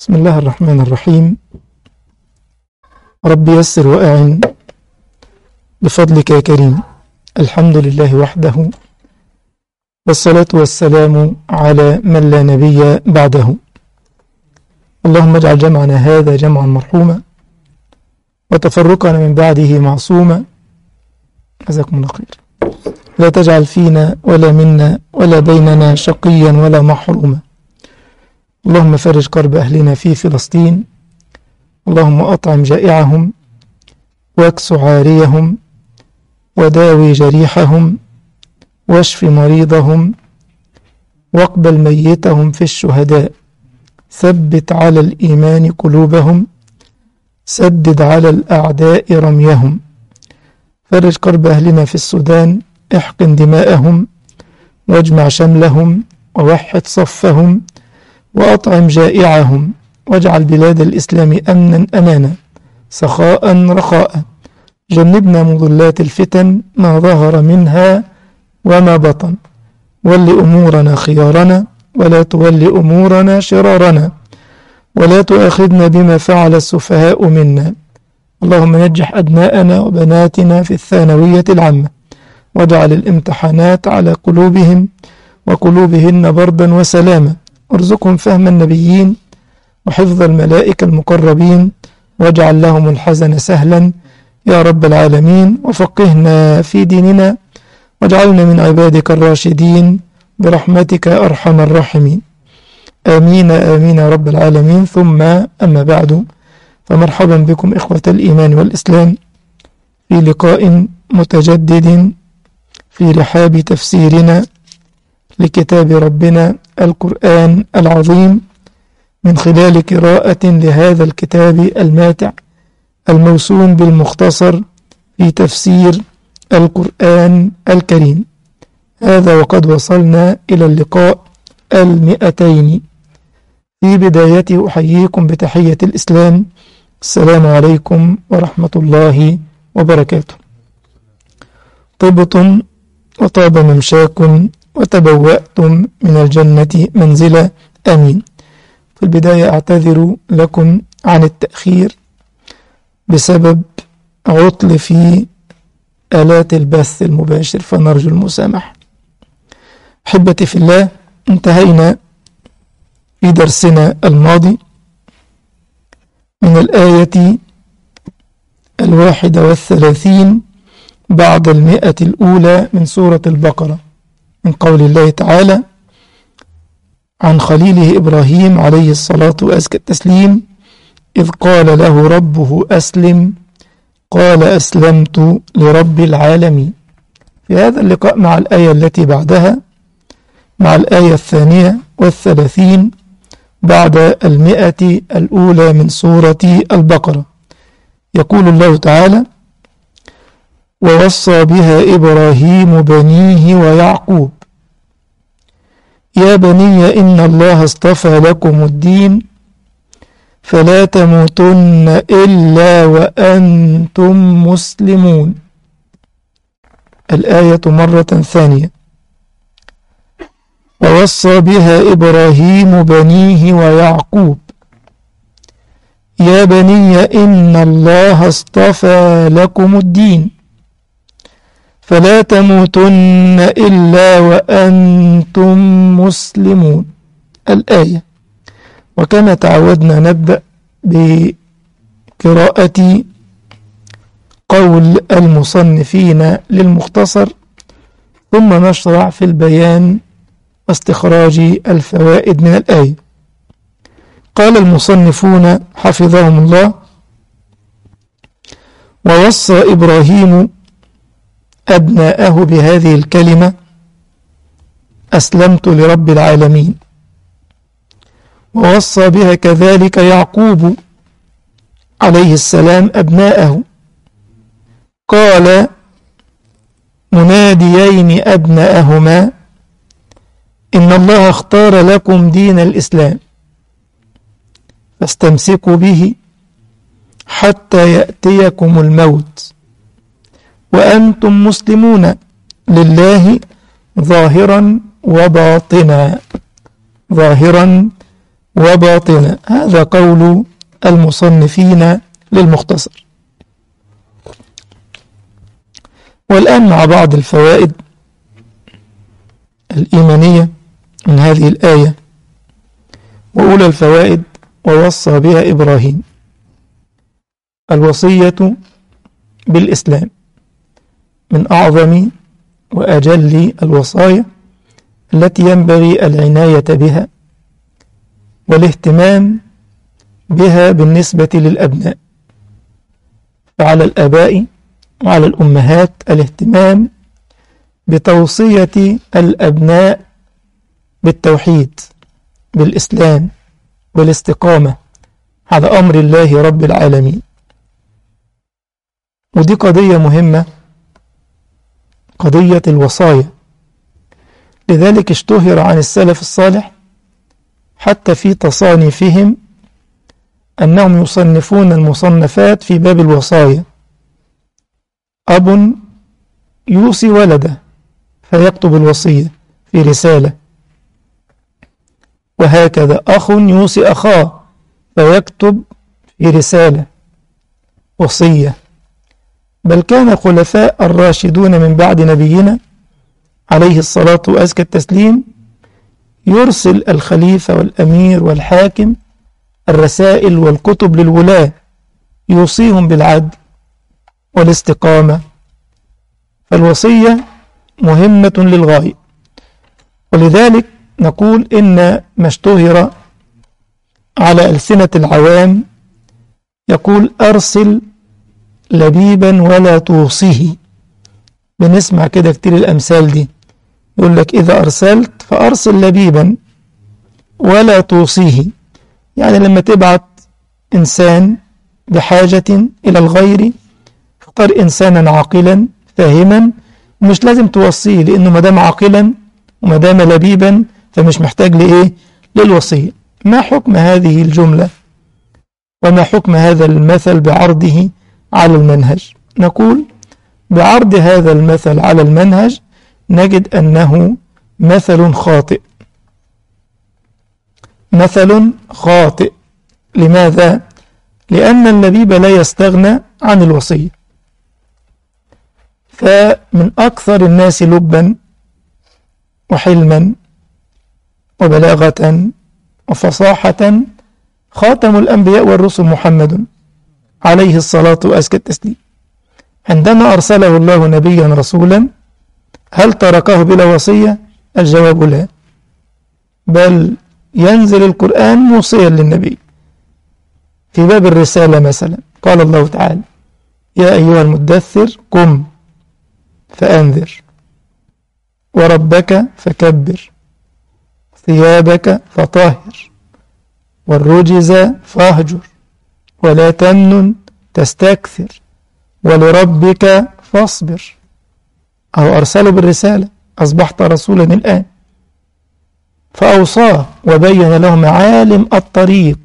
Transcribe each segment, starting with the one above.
بسم الله الرحمن الرحيم رب يسر وأعن بفضلك يا كريم الحمد لله وحده والصلاة والسلام على من لا نبي بعده اللهم اجعل جمعنا هذا جمعا مرحوما وتفرقنا من بعده معصوما جزاكم الله خير لا تجعل فينا ولا منا ولا بيننا شقيا ولا محروما اللهم فرج كرب أهلنا في فلسطين اللهم أطعم جائعهم واكس عاريهم وداوي جريحهم واشف مريضهم واقبل ميتهم في الشهداء ثبت على الإيمان قلوبهم سدد على الأعداء رميهم فرج كرب أهلنا في السودان احقن دماءهم واجمع شملهم ووحد صفهم وأطعم جائعهم واجعل بلاد الإسلام أمنا أمانا سخاء رخاء جنبنا مضلات الفتن ما ظهر منها وما بطن ول أمورنا خيارنا ولا تول أمورنا شرارنا ولا تؤاخذنا بما فعل السفهاء منا اللهم نجح أبناءنا وبناتنا في الثانوية العامة واجعل الامتحانات على قلوبهم وقلوبهن بردا وسلاما وارزقهم فهم النبيين وحفظ الملائكة المقربين واجعل لهم الحزن سهلا يا رب العالمين وفقهنا في ديننا واجعلنا من عبادك الراشدين برحمتك أرحم الراحمين آمين آمين يا رب العالمين ثم أما بعد فمرحبا بكم إخوة الإيمان والإسلام في لقاء متجدد في رحاب تفسيرنا لكتاب ربنا القرآن العظيم من خلال قراءة لهذا الكتاب الماتع الموسوم بالمختصر في تفسير القرآن الكريم هذا وقد وصلنا إلى اللقاء المئتين في بدايته أحييكم بتحية الإسلام السلام عليكم ورحمة الله وبركاته طبتم وطاب ممشاكم وتبوأتم من الجنة منزلا أمين في البداية أعتذر لكم عن التأخير بسبب عطل في آلات البث المباشر فنرجو المسامحة أحبتي في الله انتهينا في درسنا الماضي من الآية الواحدة والثلاثين بعد المئة الأولى من سورة البقرة من قول الله تعالى عن خليله إبراهيم عليه الصلاة وأزكى التسليم إذ قال له ربه أسلم قال أسلمت لرب العالمين في هذا اللقاء مع الآية التي بعدها مع الآية الثانية والثلاثين بعد المئة الأولى من سورة البقرة يقول الله تعالى ووصى بها إبراهيم بنيه ويعقوب يا بني إن الله اصطفى لكم الدين فلا تموتن إلا وأنتم مسلمون الآية مرة ثانية ووصى بها إبراهيم بنيه ويعقوب يا بني إن الله اصطفى لكم الدين فلا تموتن إلا وأنتم مسلمون الآية وكما تعودنا نبدأ بقراءة قول المصنفين للمختصر ثم نشرع في البيان واستخراج الفوائد من الآية قال المصنفون حفظهم الله ووصى إبراهيم أبناءه بهذه الكلمة أسلمت لرب العالمين ووصى بها كذلك يعقوب عليه السلام أبناءه قال مناديين أبناءهما إن الله اختار لكم دين الإسلام فاستمسكوا به حتى يأتيكم الموت وأنتم مسلمون لله ظاهرا وباطنا ظاهرا وباطنا هذا قول المصنفين للمختصر والآن مع بعض الفوائد الإيمانية من هذه الآية وأولى الفوائد ووصى بها إبراهيم الوصية بالإسلام من أعظم وأجل الوصايا التي ينبغي العناية بها والاهتمام بها بالنسبة للأبناء فعلى الآباء وعلى الأمهات الاهتمام بتوصية الأبناء بالتوحيد بالإسلام بالاستقامة على أمر الله رب العالمين ودي قضية مهمة قضية الوصايا لذلك اشتهر عن السلف الصالح حتى في تصانيفهم أنهم يصنفون المصنفات في باب الوصايا أب يوصي ولده فيكتب الوصية في رسالة وهكذا أخ يوصي أخاه فيكتب في رسالة وصية بل كان خلفاء الراشدون من بعد نبينا عليه الصلاة وأزكى التسليم يرسل الخليفة والأمير والحاكم الرسائل والكتب للولاة يوصيهم بالعدل والاستقامة فالوصية مهمة للغاية ولذلك نقول إن ما اشتهر على ألسنة العوام يقول أرسل لبيبا ولا توصيه بنسمع كده كتير الأمثال دي يقول لك إذا أرسلت فأرسل لبيبا ولا توصيه يعني لما تبعت إنسان بحاجة إلى الغير اختار إنسانا عاقلا فاهما ومش لازم توصيه لأنه مدام عاقلا ومدام لبيبا فمش محتاج لإيه للوصية ما حكم هذه الجملة وما حكم هذا المثل بعرضه على المنهج نقول بعرض هذا المثل على المنهج نجد أنه مثل خاطئ مثل خاطئ لماذا؟ لأن اللبيب لا يستغنى عن الوصية فمن أكثر الناس لبا وحلما وبلاغة وفصاحة خاتم الأنبياء والرسل محمد عليه الصلاة وأزكى التسليم عندما أرسله الله نبيا رسولا هل تركه بلا وصية الجواب لا بل ينزل القرآن موصيا للنبي في باب الرسالة مثلا قال الله تعالى يا أيها المدثر قم فأنذر وربك فكبر ثيابك فطهر والرجز فاهجر ولا تمنن تستكثر ولربك فاصبر أو أرسله بالرسالة أصبحت رسولا الآن فأوصاه وبين له معالم الطريق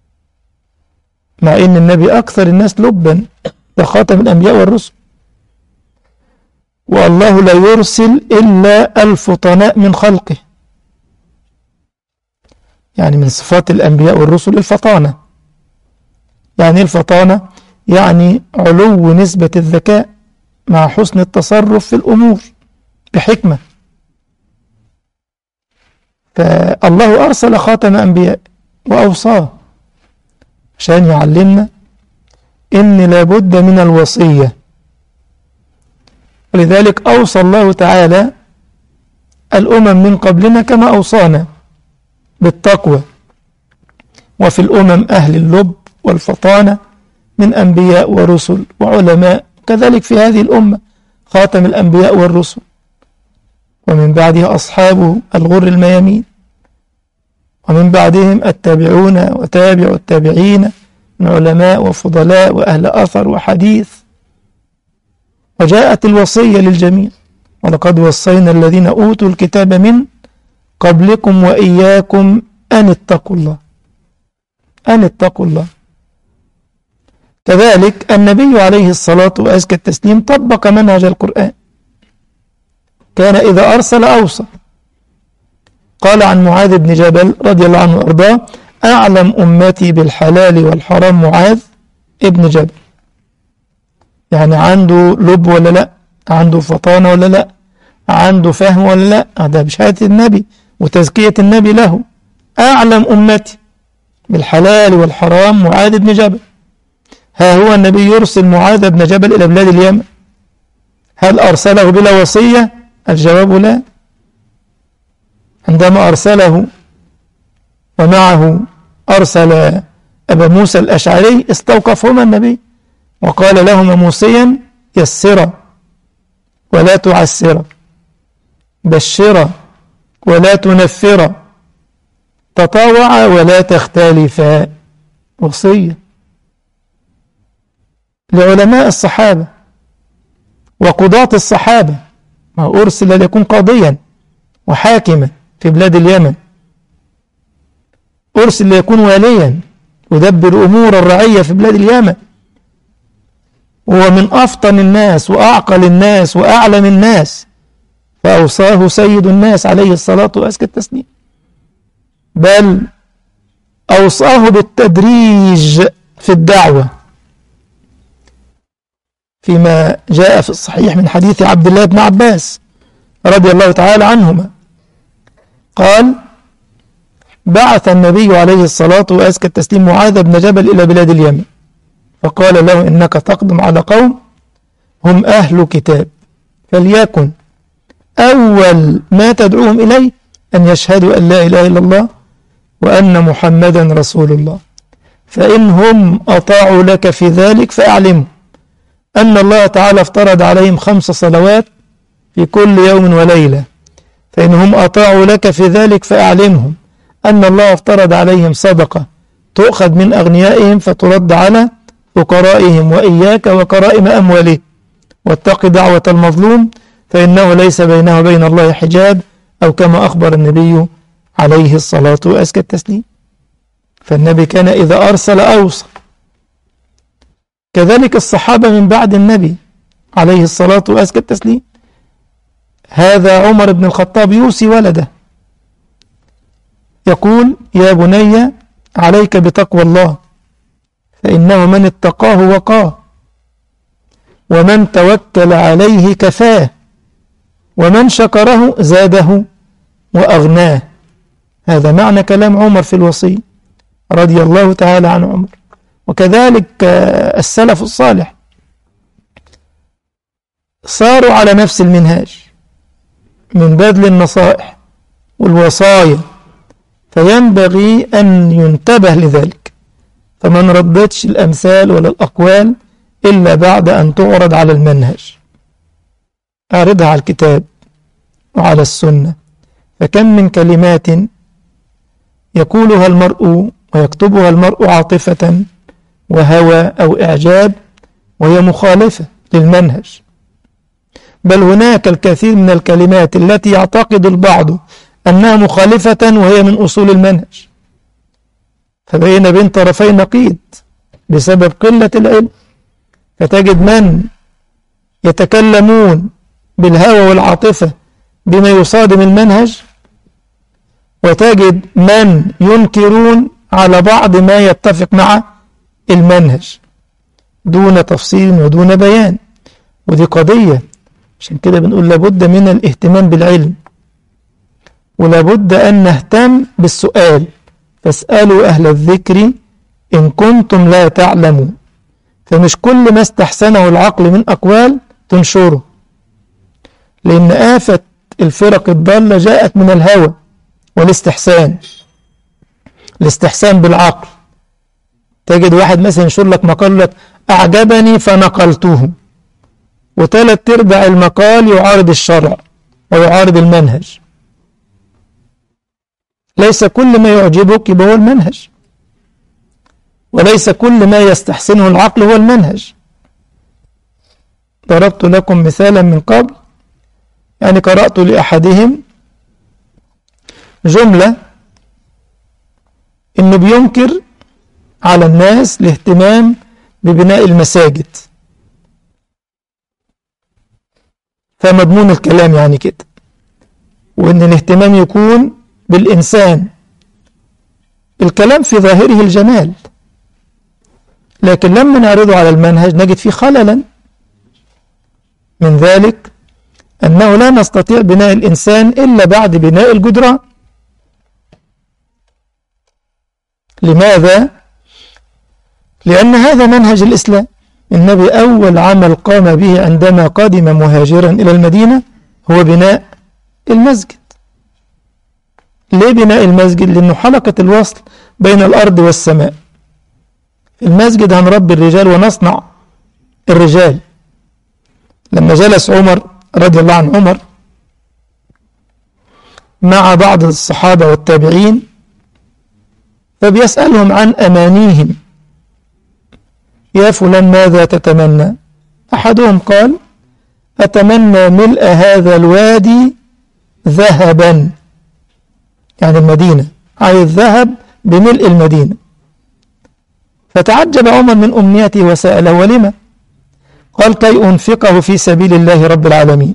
مع أن النبي أكثر الناس لبا لخاتم الأنبياء والرسل والله لا يرسل إلا الفطناء من خلقه يعني من صفات الأنبياء والرسل الفطانة يعني الفطانة يعني علو نسبة الذكاء مع حسن التصرف في الأمور بحكمة فالله أرسل خاتم أنبياء وأوصاه عشان يعلمنا إن لابد من الوصية ولذلك أوصى الله تعالى الأمم من قبلنا كما أوصانا بالتقوى وفي الأمم أهل اللب والفطانة من أنبياء ورسل وعلماء كذلك في هذه الأمة خاتم الأنبياء والرسل ومن بعدها أصحابه الغر الميامين ومن بعدهم التابعون وتابع التابعين من علماء وفضلاء وأهل أثر وحديث وجاءت الوصية للجميع ولقد وصينا الذين أوتوا الكتاب من قبلكم وإياكم أن اتقوا الله أن اتقوا الله كذلك النبي عليه الصلاة وأزكى التسليم طبق منهج القرآن كان إذا أرسل أوصى قال عن معاذ بن جبل رضي الله عنه وأرضاه أعلم أمتي بالحلال والحرام معاذ ابن جبل يعني عنده لب ولا لا عنده فطانة ولا لا عنده فهم ولا لا ده بشهادة النبي وتزكية النبي له أعلم أمتي بالحلال والحرام معاذ بن جبل ها هو النبي يرسل معاذ بن جبل إلى بلاد اليمن هل أرسله بلا وصية الجواب لا عندما أرسله ومعه أرسل أبا موسى الأشعري استوقفهما النبي وقال لهما موسيا يسرا ولا تعسرا بشرا ولا تنفرا تطاوعا ولا تختلفا وصية لعلماء الصحابة وقضاة الصحابة ما أرسل ليكون قاضيا وحاكما في بلاد اليمن أرسل ليكون واليا يدبر أمور الرعية في بلاد اليمن هو من أفطن الناس وأعقل الناس وأعلم الناس فأوصاه سيد الناس عليه الصلاة وأزكى التسليم بل أوصاه بالتدريج في الدعوة فيما جاء في الصحيح من حديث عبد الله بن عباس رضي الله تعالى عنهما قال بعث النبي عليه الصلاة وأزكى التسليم معاذ بن جبل إلى بلاد اليمن فقال له إنك تقدم على قوم هم أهل كتاب فليكن أول ما تدعوهم إليه أن يشهدوا أن لا إله إلا الله وأن محمدا رسول الله فإن هم أطاعوا لك في ذلك فأعلموا أن الله تعالى افترض عليهم خمس صلوات في كل يوم وليلة فإن هم أطاعوا لك في ذلك فأعلمهم أن الله افترض عليهم صدقة تؤخذ من أغنيائهم فترد على فقرائهم وإياك وكرائم أموالهم واتق دعوة المظلوم فإنه ليس بينه وبين الله حجاب أو كما أخبر النبي عليه الصلاة وأزكى التسليم فالنبي كان إذا أرسل أوصى كذلك الصحابة من بعد النبي عليه الصلاة وأزكى التسليم هذا عمر بن الخطاب يوصي ولده يقول يا بني عليك بتقوى الله فإنه من اتقاه وقاه ومن توكل عليه كفاه ومن شكره زاده وأغناه هذا معنى كلام عمر في الوصي رضي الله تعالى عن عمر وكذلك السلف الصالح صاروا على نفس المنهاج من بذل النصائح والوصايا فينبغي أن ينتبه لذلك فما نرددش الأمثال ولا الأقوال إلا بعد أن تعرض على المنهج أعرضها على الكتاب وعلى السنة فكم من كلمات يقولها المرء ويكتبها المرء عاطفة وهوى أو إعجاب وهي مخالفة للمنهج بل هناك الكثير من الكلمات التي يعتقد البعض أنها مخالفة وهي من أصول المنهج فبين بين طرفي نقيض بسبب قلة العلم فتجد من يتكلمون بالهوى والعاطفة بما يصادم المنهج وتجد من ينكرون على بعض ما يتفق مع المنهج دون تفصيل ودون بيان ودي قضية عشان كده بنقول لابد من الاهتمام بالعلم ولابد أن نهتم بالسؤال فاسألوا أهل الذكر إن كنتم لا تعلمون فمش كل ما استحسنه العقل من أقوال تنشره لأن آفة الفرق الضالة جاءت من الهوى والاستحسان الاستحسان بالعقل تجد واحد مثلا ينشر لك مقال لك أعجبني فنقلته وثلاث ارباع المقال يعارض الشرع ويعارض المنهج ليس كل ما يعجبك يبقى هو المنهج وليس كل ما يستحسنه العقل هو المنهج ضربت لكم مثالا من قبل يعني قرأت لأحدهم جملة إنه بينكر على الناس الاهتمام ببناء المساجد فمضمون الكلام يعني كده وإن الاهتمام يكون بالإنسان الكلام في ظاهره الجمال لكن لما نعرضه على المنهج نجد فيه خللا من ذلك أنه لا نستطيع بناء الإنسان إلا بعد بناء الجدران لماذا؟ لأن هذا منهج الإسلام النبي أول عمل قام به عندما قدم مهاجرا إلى المدينة هو بناء المسجد ليه بناء المسجد؟ لأنه حلقة الوصل بين الأرض والسماء المسجد هنربي الرجال ونصنع الرجال لما جلس عمر رضي الله عن عمر مع بعض الصحابة والتابعين فبيسألهم عن أمانيهم يا فلان ماذا تتمنى أحدهم قال أتمنى ملء هذا الوادي ذهبا يعني المدينة عايز ذهب بملء المدينة فتعجب عمر من أمنيته وسأله ولما قال كي أنفقه في سبيل الله رب العالمين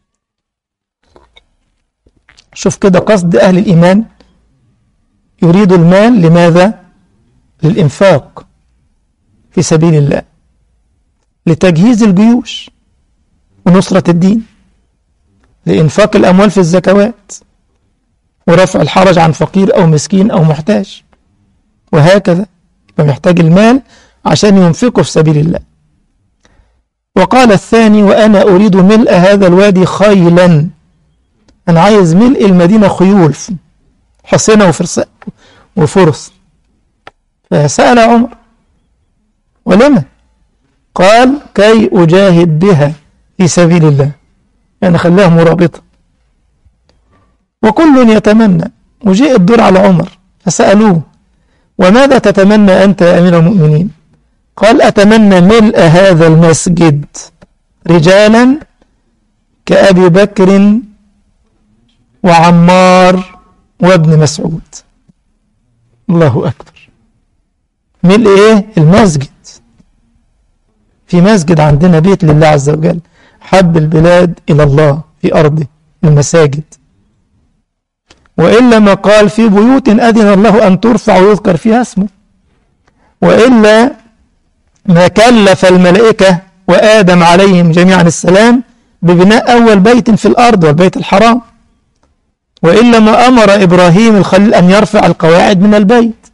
شوف كده قصد أهل الإيمان يريد المال لماذا؟ للإنفاق في سبيل الله لتجهيز الجيوش ونصرة الدين لإنفاق الأموال في الزكوات ورفع الحرج عن فقير أو مسكين أو محتاج وهكذا يبقى محتاج المال عشان ينفقه في سبيل الله وقال الثاني وأنا أريد ملء هذا الوادي خيلا أنا عايز ملء المدينة خيول حصنة وفرس وفرس فسأل عمر ولما قال كي أجاهد بها في سبيل الله يعني خلاها مرابطة وكل يتمنى وجاء الدور على عمر فسألوه وماذا تتمنى أنت يا أمير المؤمنين قال أتمنى ملء هذا المسجد رجالا كأبي بكر وعمار وابن مسعود الله أكبر ملء إيه المسجد في مسجد عندنا بيت لله عز وجل حب البلاد إلى الله في أرضه المساجد وإلا ما قال في بيوت أذن الله أن ترفع ويذكر فيها اسمه وإلا ما كلف الملائكة وآدم عليهم جميعا السلام ببناء أول بيت في الأرض والبيت الحرام وإلا ما أمر إبراهيم الخليل أن يرفع القواعد من البيت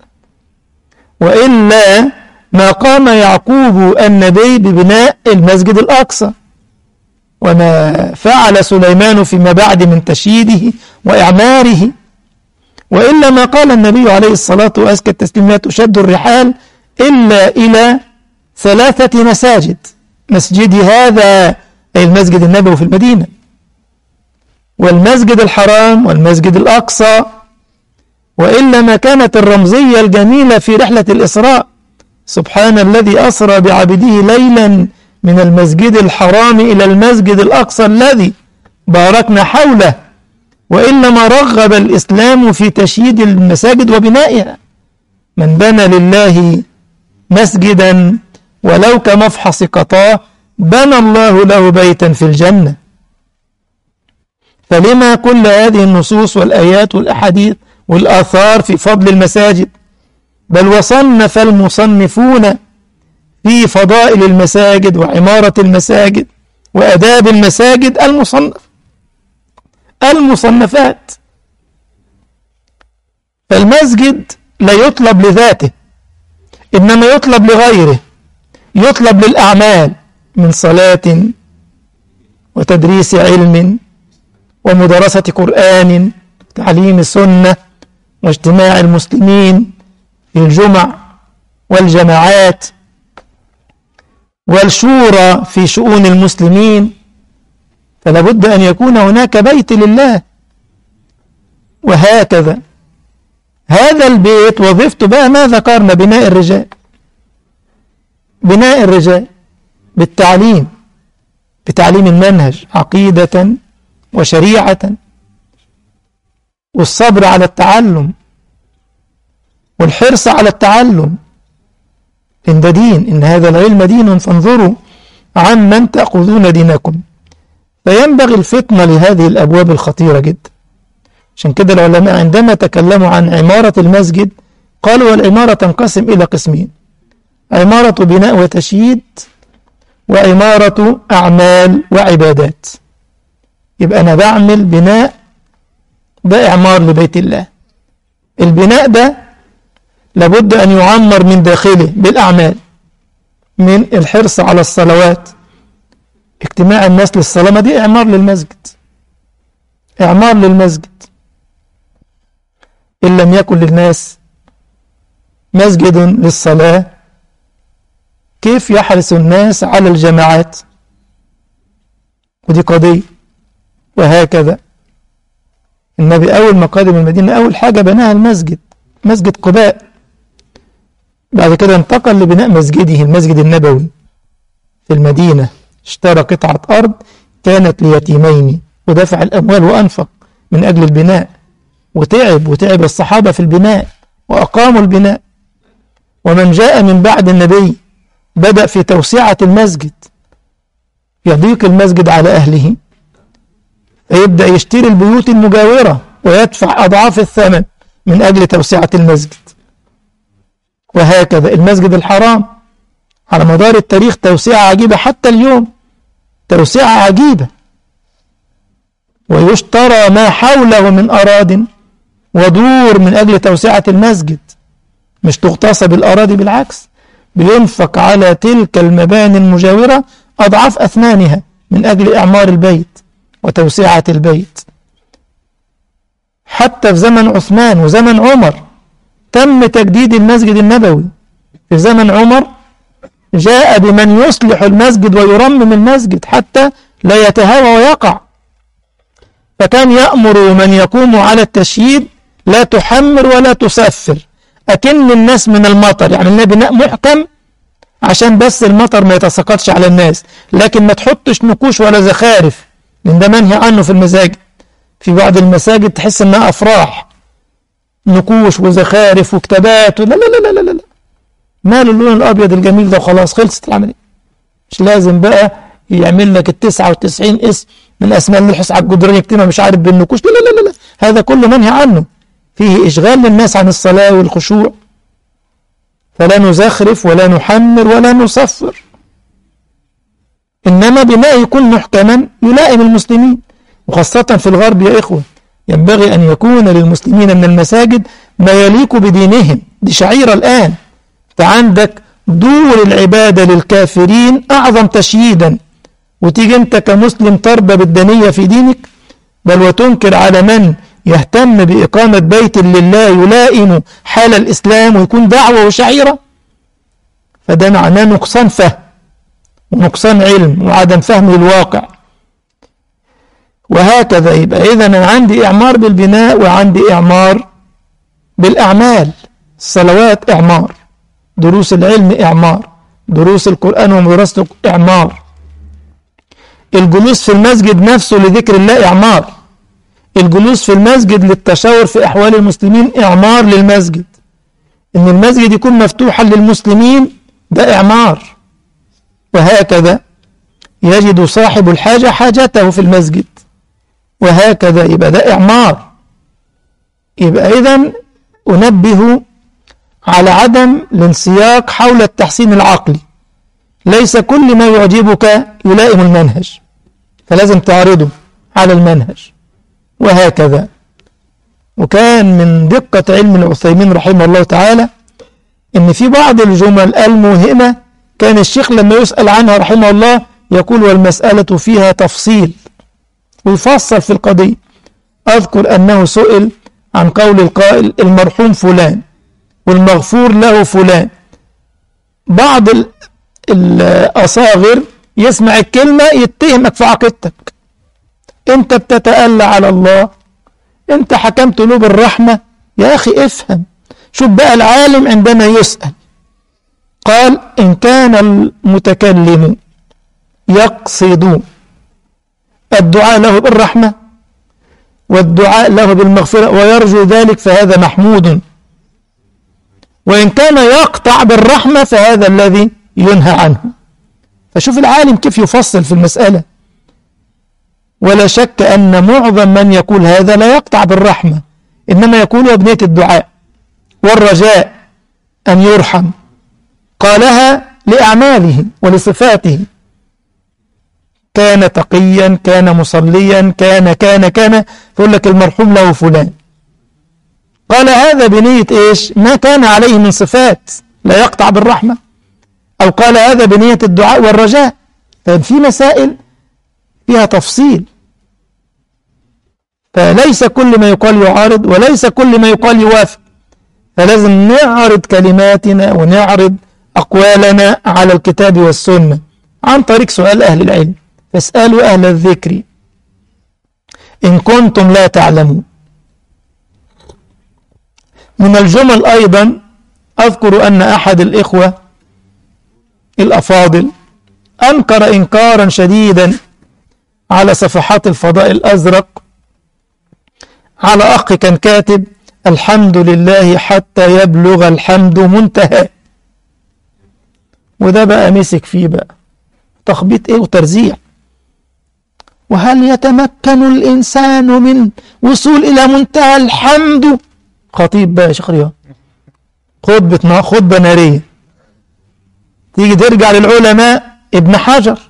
وإلا ما قام يعقوب النبي ببناء المسجد الأقصى وما فعل سليمان فيما بعد من تشييده وإعماره وإلا ما قال النبي عليه الصلاة وأزكى التسليم لا تشد الرحال إلا إلى ثلاثة مساجد مسجد هذا أي المسجد النبوي في المدينة والمسجد الحرام والمسجد الأقصى وإلا ما كانت الرمزية الجميلة في رحلة الإسراء سبحان الذي أسرى بعبده ليلا من المسجد الحرام إلى المسجد الأقصى الذي باركنا حوله وإنما رغب الإسلام في تشييد المساجد وبنائها من بنى لله مسجدا ولو كمفحص قطاه بنى الله له بيتا في الجنة فلما كل هذه النصوص والآيات والأحاديث والآثار في فضل المساجد بل وصنف المصنفون في فضائل المساجد وعمارة المساجد وأداب المساجد المصنف المصنفات فالمسجد لا يطلب لذاته إنما يطلب لغيره يطلب للأعمال من صلاة وتدريس علم ومدرسة قرآن تعليم سنة واجتماع المسلمين في الجمع والجماعات والشورى في شؤون المسلمين فلا بد أن يكون هناك بيت لله وهكذا هذا البيت وظيفته بقى ما ذكرنا بناء الرجال بناء الرجال بالتعليم بتعليم المنهج عقيدة وشريعة والصبر على التعلم والحرص على التعلم إن ده دين إن هذا العلم دين فانظروا عمن تأخذون دينكم فينبغي الفطنة لهذه الأبواب الخطيرة جدا عشان كده العلماء عندما تكلموا عن عمارة المسجد قالوا والعمارة تنقسم إلى قسمين عمارة بناء وتشييد وعمارة أعمال وعبادات يبقى أنا بعمل بناء ده إعمار لبيت الله البناء ده لابد أن يعمر من داخله بالأعمال من الحرص على الصلوات اجتماع الناس للصلاة ما دي إعمار للمسجد إعمار للمسجد إن لم يكن للناس مسجد للصلاة كيف يحرص الناس على الجماعات ودي قضية وهكذا النبي أول ما قادم المدينة أول حاجة بناها المسجد مسجد قباء بعد كده انتقل لبناء مسجده المسجد النبوي في المدينة اشترى قطعة أرض كانت ليتيمين ودفع الأموال وأنفق من أجل البناء وتعب وتعب الصحابة في البناء وأقاموا البناء ومن جاء من بعد النبي بدأ في توسعة المسجد يضيق المسجد على أهله فيبدأ يشتري البيوت المجاورة ويدفع أضعاف الثمن من أجل توسعة المسجد وهكذا المسجد الحرام على مدار التاريخ توسعة عجيبة حتى اليوم توسعة عجيبة ويشترى ما حوله من أراض ودور من أجل توسعة المسجد مش تغتصب الأراضي بالعكس بينفق على تلك المباني المجاورة أضعاف أثمانها من أجل إعمار البيت وتوسعة البيت حتى في زمن عثمان وزمن عمر تم تجديد المسجد النبوي في زمن عمر جاء بمن يصلح المسجد ويرمم المسجد حتى لا يتهاوى ويقع فكان يأمر من يقوم على التشييد لا تحمر ولا تسفر أكن الناس من المطر يعني النبي بناء محكم عشان بس المطر ما يتساقطش على الناس لكن ما تحطش نقوش ولا زخارف لأن ده منهي عنه في المساجد في بعض المساجد تحس انها افراح نقوش وزخارف وكتابات لا لا لا لا لا لا ماله اللون الابيض الجميل ده وخلاص خلصت العمليه مش لازم بقى يعمل لك ال 99 اسم من اسماء الملحس على الجدران يكتبها مش عارف بالنقوش لا لا لا لا هذا كله منهي عنه فيه اشغال للناس عن الصلاه والخشوع فلا نزخرف ولا نحمر ولا نصفر إنما بناء يكون محكما يلائم المسلمين وخاصة في الغرب يا إخوة ينبغي أن يكون للمسلمين من المساجد ما يليق بدينهم دي شعيرة الآن أنت عندك دور العبادة للكافرين أعظم تشييدا وتيجي أنت كمسلم تربى بالدنية في دينك بل وتنكر على من يهتم بإقامة بيت لله يلائم حال الإسلام ويكون دعوة وشعيرة فده معناه نقصان فهم ونقصان علم وعدم فهم الواقع وهكذا يبقى إذا أنا عندي إعمار بالبناء وعندي إعمار بالأعمال الصلوات إعمار دروس العلم إعمار دروس القرآن ومدرسته إعمار الجلوس في المسجد نفسه لذكر الله إعمار الجلوس في المسجد للتشاور في أحوال المسلمين إعمار للمسجد إن المسجد يكون مفتوحا للمسلمين ده إعمار وهكذا يجد صاحب الحاجة حاجته في المسجد وهكذا يبقى ده إعمار يبقى إذا أنبه على عدم الانسياق حول التحسين العقلي ليس كل ما يعجبك يلائم المنهج فلازم تعرضه على المنهج وهكذا وكان من دقة علم العثيمين رحمه الله تعالى ان في بعض الجمل المهمة كان الشيخ لما يسأل عنها رحمه الله يقول والمسألة فيها تفصيل ويفصل في القضية أذكر أنه سئل عن قول القائل المرحوم فلان والمغفور له فلان بعض الأصاغر يسمع الكلمة يتهمك في عقيدتك انت بتتألى على الله انت حكمت له بالرحمة يا أخي افهم شوف بقى العالم عندما يسأل قال إن كان المتكلم يقصد الدعاء له بالرحمة والدعاء له بالمغفرة ويرجو ذلك فهذا محمود وإن كان يقطع بالرحمة فهذا الذي ينهى عنه فشوف العالم كيف يفصل في المسألة ولا شك أن معظم من يقول هذا لا يقطع بالرحمة إنما يقول بنية الدعاء والرجاء أن يرحم قالها لأعماله ولصفاته كان تقيا كان مصليا كان كان كان فيقول لك المرحوم له فلان قال هذا بنية إيش ما كان عليه من صفات لا يقطع بالرحمة أو قال هذا بنية الدعاء والرجاء ففي مسائل فيها تفصيل فليس كل ما يقال يعارض وليس كل ما يقال يوافق فلازم نعرض كلماتنا ونعرض أقوالنا على الكتاب والسنة عن طريق سؤال أهل العلم فاسألوا أهل الذكر إن كنتم لا تعلمون من الجمل أيضا أذكر أن أحد الإخوة الأفاضل أنكر إنكارا شديدا على صفحات الفضاء الأزرق على أخ كان كاتب الحمد لله حتى يبلغ الحمد منتهى وده بقى مسك فيه بقى تخبيط ايه وترزيع وهل يتمكن الإنسان من وصول إلى منتهى الحمد خطيب بقى يا شيخ رياض خطبة خطبة نارية تيجي ترجع للعلماء ابن حجر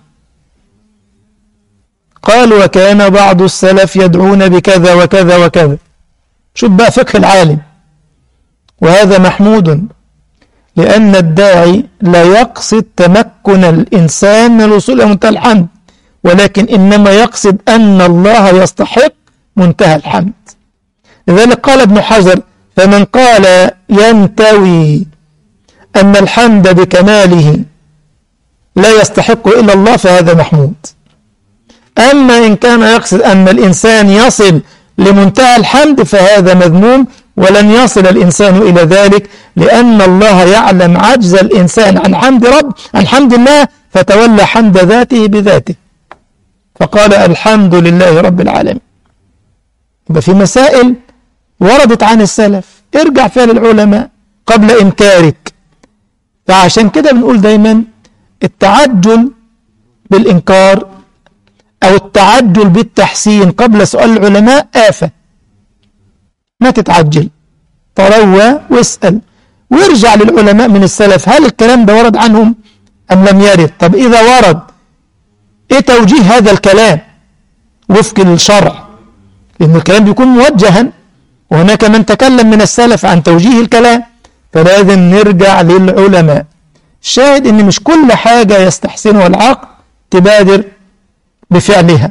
قال وكان بعض السلف يدعون بكذا وكذا وكذا شوف بقى فقه العالم وهذا محمود لأن الداعي لا يقصد تمكن الإنسان من الوصول إلى منتهى الحمد ولكن إنما يقصد أن الله يستحق منتهى الحمد لذلك قال ابن حجر فمن قال ينتوي أن الحمد بكماله لا يستحق إلا الله فهذا محمود أما إن كان يقصد أن الإنسان يصل لمنتهى الحمد فهذا مذموم ولن يصل الإنسان إلى ذلك لأن الله يعلم عجز الإنسان عن حمد رب عن حمد الله فتولى حمد ذاته بذاته فقال الحمد لله رب العالمين يبقى في مسائل وردت عن السلف ارجع فيها للعلماء قبل إنكارك فعشان كده بنقول دايما التعجل بالإنكار أو التعجل بالتحسين قبل سؤال العلماء آفة ما تتعجل تروى واسأل وارجع للعلماء من السلف هل الكلام ده ورد عنهم أم لم يرد طب إذا ورد إيه توجيه هذا الكلام وفق الشرع لأن الكلام بيكون موجها وهناك من تكلم من السلف عن توجيه الكلام فلازم نرجع للعلماء الشاهد ان مش كل حاجة يستحسنها العقل تبادر بفعلها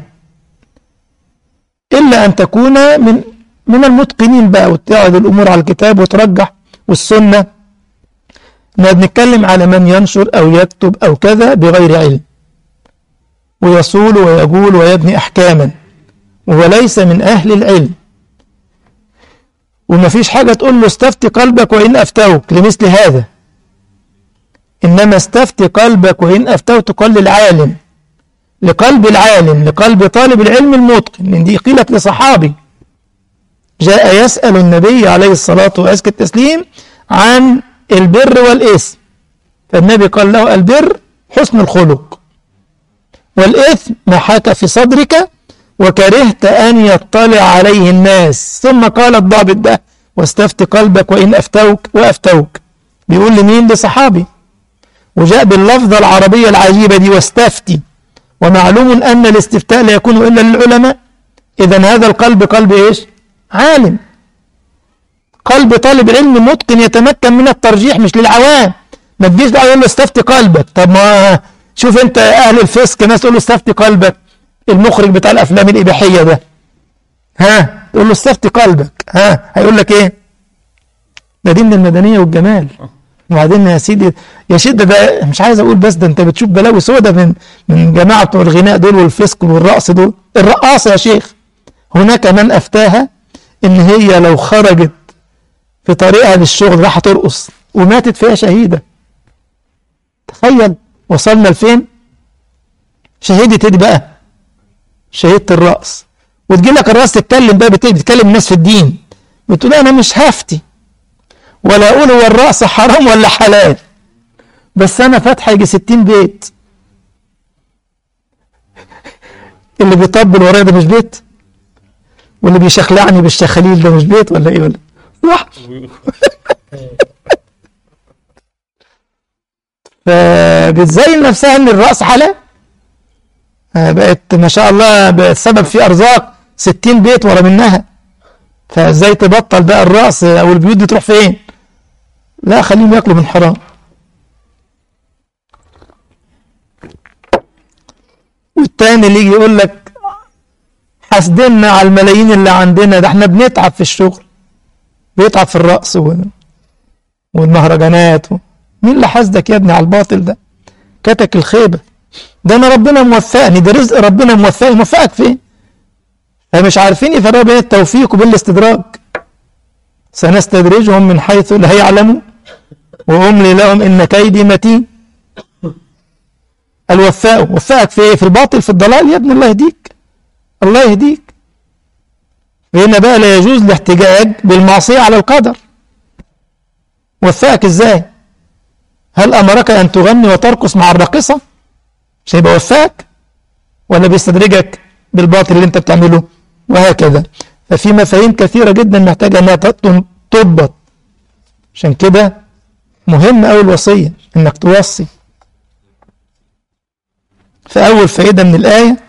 إلا أن تكون من من المتقنين بقى وتعرض الأمور على الكتاب وترجح والسنة بنتكلم على من ينشر أو يكتب أو كذا بغير علم ويصول ويقول ويبني أحكاما وهو ليس من أهل العلم وما فيش حاجة تقول له استفتي قلبك وإن أفتوك لمثل هذا إنما استفتي قلبك وإن أفتوت قل للعالم لقلب العالم لقلب طالب العلم المتقن من دي قيلت لصحابي جاء يسأل النبي عليه الصلاة وأزكى التسليم عن البر والإثم فالنبي قال له البر حسن الخلق والإثم ما حاك في صدرك وكرهت أن يطلع عليه الناس ثم قال الضابط ده واستفت قلبك وإن أفتوك وأفتوك بيقول لمين لصحابي وجاء باللفظة العربية العجيبة دي واستفتي ومعلوم أن الاستفتاء لا يكون إلا للعلماء إذا هذا القلب قلب إيش عالم قلب طالب علم متقن يتمكن من الترجيح مش للعوام ما تجيش بقى يقول له استفتي قلبك طب ما شوف انت اهل الفسق ناس تقول له استفتي قلبك المخرج بتاع الافلام الاباحيه ده ها تقول له استفتي قلبك ها هيقول لك ايه ده دي من المدنيه والجمال وبعدين يا سيدي يا شده ده مش عايز اقول بس ده انت بتشوف بلاوي سودا من من جماعه بتوع الغناء دول والفسق والرقص دول الرقاصه يا شيخ هناك من افتاها ان هي لو خرجت في طريقها للشغل راح ترقص وماتت فيها شهيده تخيل وصلنا لفين شهيدة دي بقى شهيدة الرأس وتجي لك الرأس تتكلم بقى بتتكلم الناس في الدين بتقول انا مش هفتي ولا اقول هو الرأس حرام ولا حلال بس انا فاتحه يجي 60 بيت اللي بيطبل ورايا ده مش بيت واللي بيشخلعني بالشخاليل ده مش بيت ولا ايه ولا صح فبتزين نفسها ان الرأس حلال آه، بقت ما شاء الله بقت سبب في ارزاق 60 بيت ورا منها فازاي تبطل بقى الرأس او البيوت دي تروح فين لا خليهم ياكلوا من حرام والتاني اللي يجي يقول لك حاسدنا على الملايين اللي عندنا ده احنا بنتعب في الشغل بيتعب في الرأس وال- والمهرجانات و... مين اللي حاسدك يا ابني على الباطل ده كتك الخيبة ده انا ربنا موفقني ده رزق ربنا موفقني موفقك فين فمش عارفين يفرقوا بين التوفيق وبين الاستدراج سنستدرجهم من حيث لا يعلمون وأملي لهم إن كيدي متين الوفاء وفقك في إيه؟ في الباطل في الضلال يا ابن الله يهديك الله يهديك هنا بقى لا يجوز الاحتجاج بالمعصية على القدر وفقك ازاي هل أمرك أن تغني وترقص مع الراقصة مش هيبقى وفقك ولا بيستدرجك بالباطل اللي انت بتعمله وهكذا ففي مفاهيم كثيرة جدا محتاجة انها تت- تضبط عشان كده مهم أوي الوصية انك توصي فأول فائدة من الآية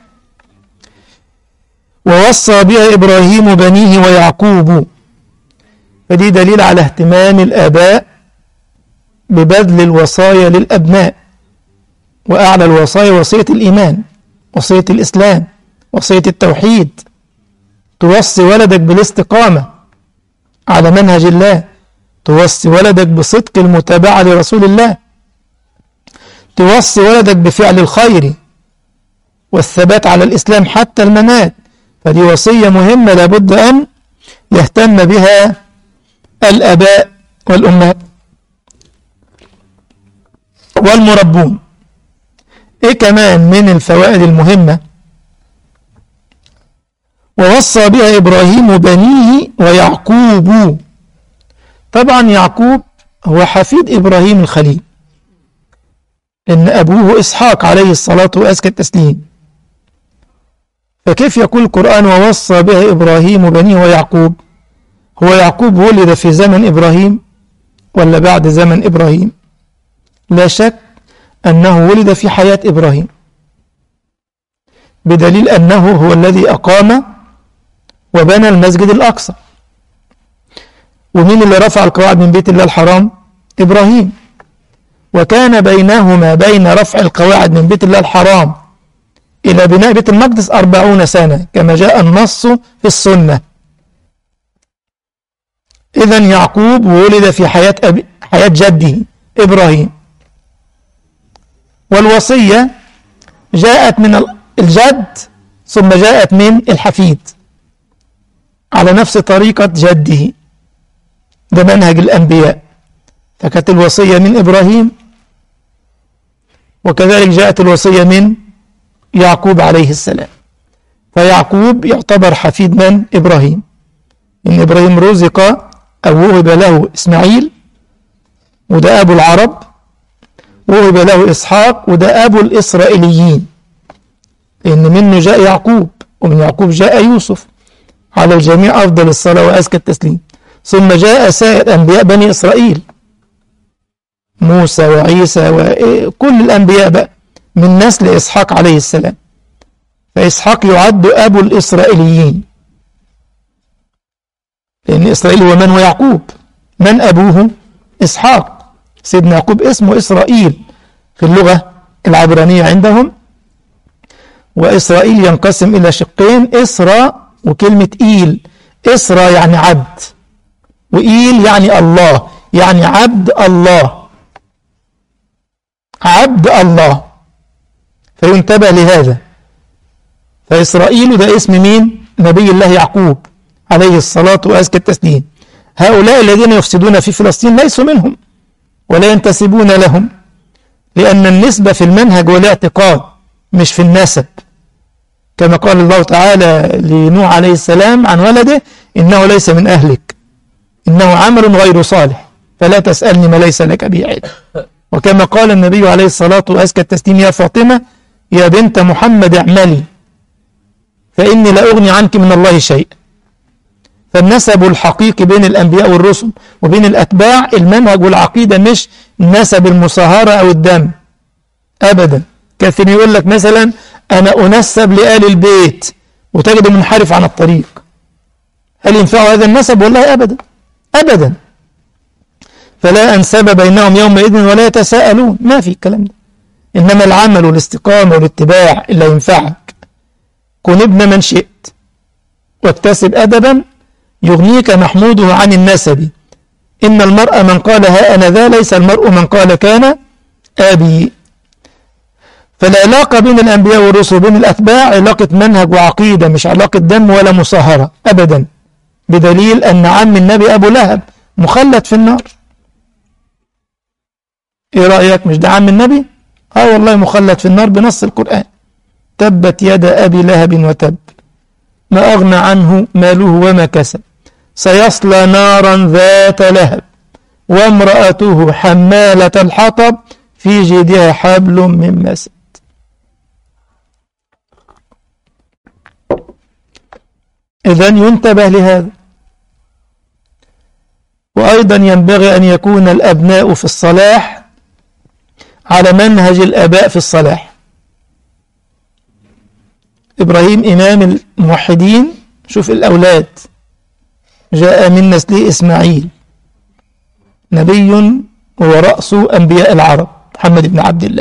ووصى بها إبراهيم بنيه ويعقوب فدي دليل على اهتمام الآباء ببذل الوصايا للأبناء وأعلى الوصايا وصية الإيمان وصية الإسلام وصية التوحيد توصي ولدك بالاستقامة على منهج الله توصي ولدك بصدق المتابعة لرسول الله توصي ولدك بفعل الخير والثبات على الإسلام حتى الممات فدي وصية مهمة لابد أن يهتم بها الآباء والأمهات والمربون إيه كمان من الفوائد المهمة ووصى بها إبراهيم بنيه ويعقوب طبعا يعقوب هو حفيد إبراهيم الخليل إن أبوه إسحاق عليه الصلاة وأزكى التسليم فكيف يقول القرآن ووصى بها إبراهيم بنيه ويعقوب هو يعقوب ولد في زمن إبراهيم ولا بعد زمن إبراهيم لا شك أنه ولد في حياة إبراهيم بدليل أنه هو الذي أقام وبنى المسجد الأقصى ومين اللي رفع القواعد من بيت الله الحرام إبراهيم وكان بينهما بين رفع القواعد من بيت الله الحرام إلى بناء بيت المقدس أربعون سنة كما جاء النص في السنة إذا يعقوب ولد في حياة, أبي حياة جده إبراهيم والوصية جاءت من الجد ثم جاءت من الحفيد على نفس طريقة جده ده منهج الأنبياء فكانت الوصية من إبراهيم وكذلك جاءت الوصية من يعقوب عليه السلام فيعقوب يعتبر حفيد من إبراهيم إن إبراهيم رزق أو وهب له إسماعيل وده أبو العرب وهب له إسحاق وده أبو الإسرائيليين لأن منه جاء يعقوب ومن يعقوب جاء يوسف على الجميع أفضل الصلاة وأزكى التسليم ثم جاء سائر أنبياء بني إسرائيل موسى وعيسى وكل الأنبياء بقى من نسل إسحاق عليه السلام فإسحاق يعد أبو الإسرائيليين لأن إسرائيل هو من هو يعقوب من أبوه إسحاق سيدنا يعقوب اسمه إسرائيل في اللغة العبرانية عندهم وإسرائيل ينقسم إلى شقين إسرى وكلمة إيل إسرى يعني عبد وإيل يعني الله يعني عبد الله عبد الله فينتبه لهذا فإسرائيل ده اسم مين نبي الله يعقوب عليه الصلاة وأزكى التسليم هؤلاء الذين يفسدون في فلسطين ليسوا منهم ولا ينتسبون لهم لأن النسبة في المنهج والاعتقاد مش في النسب كما قال الله تعالى لنوح عليه السلام عن ولده إنه ليس من أهلك إنه عمل غير صالح فلا تسألني ما ليس لك به علم وكما قال النبي عليه الصلاة وأزكى التسليم يا فاطمة يا بنت محمد اعملي فإني لا أغني عنك من الله شيء فالنسب الحقيقي بين الأنبياء والرسل وبين الأتباع المنهج والعقيدة مش نسب المصاهرة أو الدم أبدا كثير يقول لك مثلا أنا أنسب لآل البيت وتجده منحرف عن الطريق هل ينفع هذا النسب والله أبدا أبدا فلا أنسب بينهم يومئذ ولا يتساءلون ما في الكلام ده إنما العمل والاستقامة والاتباع اللي ينفعك كن ابن من شئت واكتسب أدبا يغنيك محموده عن النسب إن المرء من قال ها أنا ذا ليس المرء من قال كان أبي فالعلاقة بين الأنبياء والرسل وبين الأتباع علاقة منهج وعقيدة مش علاقة دم ولا مصاهرة أبدا بدليل أن عم النبي أبو لهب مخلد في النار إيه رأيك مش ده عم النبي آه والله مخلد في النار بنص القرآن تبت يد أبي لهب وتب ما أغنى عنه ماله وما كسب سيصلى نارا ذات لهب وامرأته حمالة الحطب في جيدها حبل من مسد إذا ينتبه لهذا وأيضا ينبغي أن يكون الأبناء في الصلاح على منهج الآباء في الصلاح إبراهيم إمام الموحدين شوف الأولاد جاء من نسله إسماعيل نبي هو رأس أنبياء العرب محمد بن عبد الله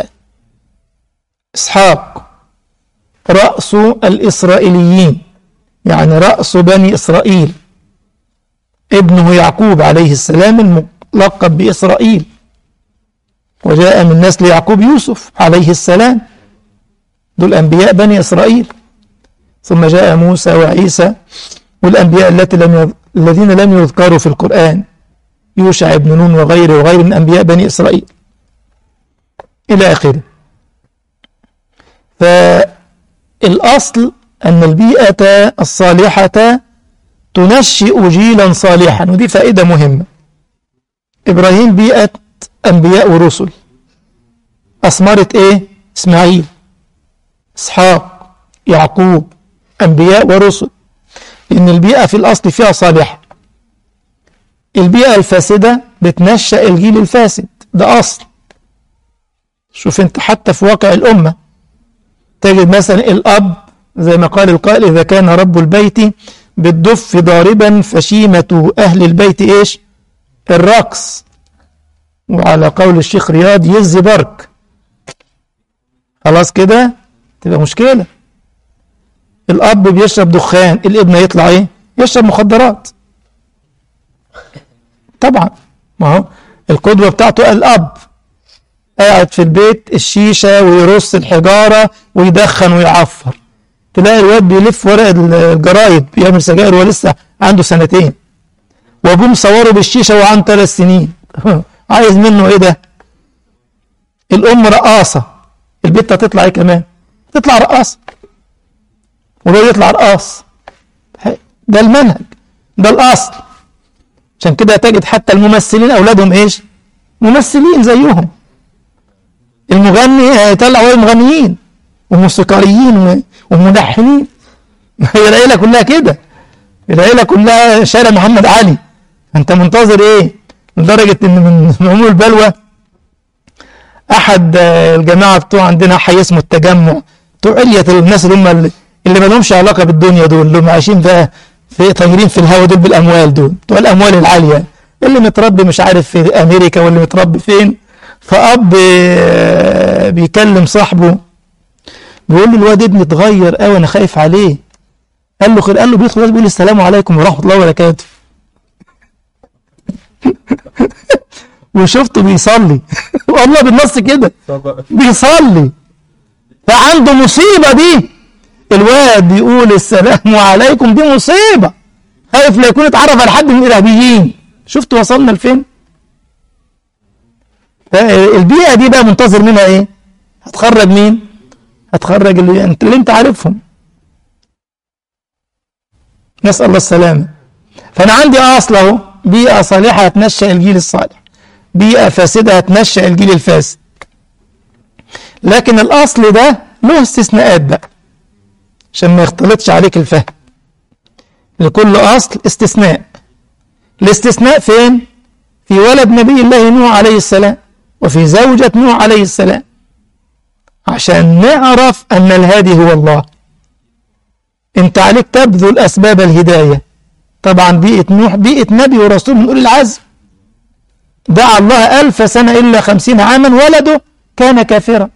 إسحاق رأس الإسرائيليين يعني رأس بني إسرائيل ابنه يعقوب عليه السلام الملقب بإسرائيل وجاء من نسل يعقوب يوسف عليه السلام دول أنبياء بني إسرائيل ثم جاء موسى وعيسى والأنبياء التي لم يذ... الذين لم يذكروا في القرآن يوشع بن نون وغيره وغيره من أنبياء بني إسرائيل إلى آخره فالأصل أن البيئة الصالحة تنشئ جيلا صالحا ودي فائدة مهمة إبراهيم بيئة أنبياء ورسل أثمرت إيه؟ إسماعيل إسحاق يعقوب أنبياء ورسل لأن البيئة في الأصل فيها صالحة البيئة الفاسدة بتنشأ الجيل الفاسد ده أصل شوف أنت حتى في واقع الأمة تجد مثلا الأب زي ما قال القائل إذا كان رب البيت بالدف ضاربا فشيمة أهل البيت إيش الرقص وعلى قول الشيخ رياض يز برك خلاص كده تبقى مشكلة الأب بيشرب دخان الابن يطلع إيه يشرب مخدرات طبعا ما هو القدوة بتاعته الأب قاعد في البيت الشيشة ويرص الحجارة ويدخن ويعفر تلاقي الواد بيلف ورق الجرايد بيعمل سجاير وهو لسه عنده سنتين وابوه مصوره بالشيشه وهو عنده ثلاث سنين عايز منه ايه ده؟ الام رقاصه البت هتطلع ايه كمان؟ تطلع رقاصه وهو يطلع رقاص ده المنهج ده الاصل عشان كده تجد حتى الممثلين اولادهم ايش؟ ممثلين زيهم المغني هيطلع ولاد مغنيين وموسيقاريين وملحنين هي العيله كلها كده العيله كلها شارع محمد علي انت منتظر ايه لدرجه ان من عموم البلوى احد الجماعه بتوع عندنا حي اسمه التجمع بتوع علية الناس اللي هم اللي ما لهمش علاقه بالدنيا دول اللي هم عايشين بقى في طايرين في الهوا دول بالاموال دول بتوع الاموال العاليه اللي متربي مش عارف في امريكا واللي متربي فين فاب بيكلم صاحبه بيقول له الواد ابني اتغير قوي انا خايف عليه قال له خير قال له بيدخل بيقول السلام عليكم ورحمه الله وبركاته وشفته بيصلي والله بالنص كده بيصلي فعنده مصيبه دي الواد بيقول السلام عليكم دي مصيبه خايف لا يكون اتعرف على حد من الارهابيين شفت وصلنا لفين البيئه دي بقى منتظر منها ايه هتخرج مين هتخرج اللي انت اللي انت عارفهم نسال الله السلامه فانا عندي اصل اهو بيئه صالحه هتنشا الجيل الصالح بيئه فاسده هتنشا الجيل الفاسد لكن الاصل ده له استثناءات بقى عشان ما يختلطش عليك الفهم لكل أصل استثناء الاستثناء فين؟ في ولد نبي الله نوح عليه السلام وفي زوجة نوح عليه السلام عشان نعرف أن الهادي هو الله انت عليك تبذل أسباب الهداية طبعا بيئة نوح بيئة نبي ورسول من أولي العزم دعا الله ألف سنة إلا خمسين عاما ولده كان كافرا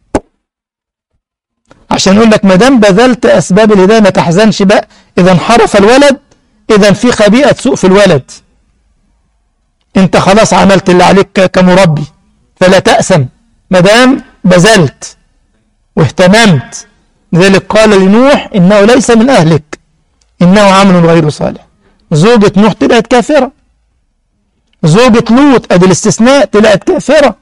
عشان يقول لك ما دام بذلت أسباب الهداية ما تحزنش بقى إذا انحرف الولد إذا في خبيئة سوء في الولد أنت خلاص عملت اللي عليك كمربي فلا تأسم ما دام بذلت واهتممت لذلك قال لنوح إنه ليس من أهلك إنه عمل غير صالح زوجة نوح طلعت كافرة زوجة لوط أدي الاستثناء طلعت كافرة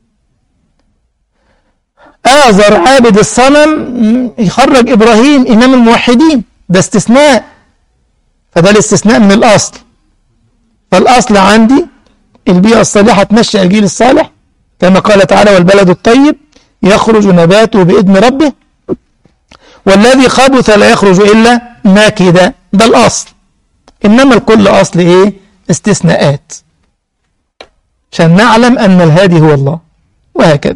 آزر عابد الصنم يخرج إبراهيم إمام الموحدين ده استثناء فده الاستثناء من الأصل فالأصل عندي البيئة الصالحة تمشي الجيل الصالح كما قال تعالى والبلد الطيب يخرج نباته بإذن ربه والذي خبث لا يخرج إلا ناكدا ده الأصل إنما الكل أصل إيه استثناءات عشان نعلم أن الهادي هو الله وهكذا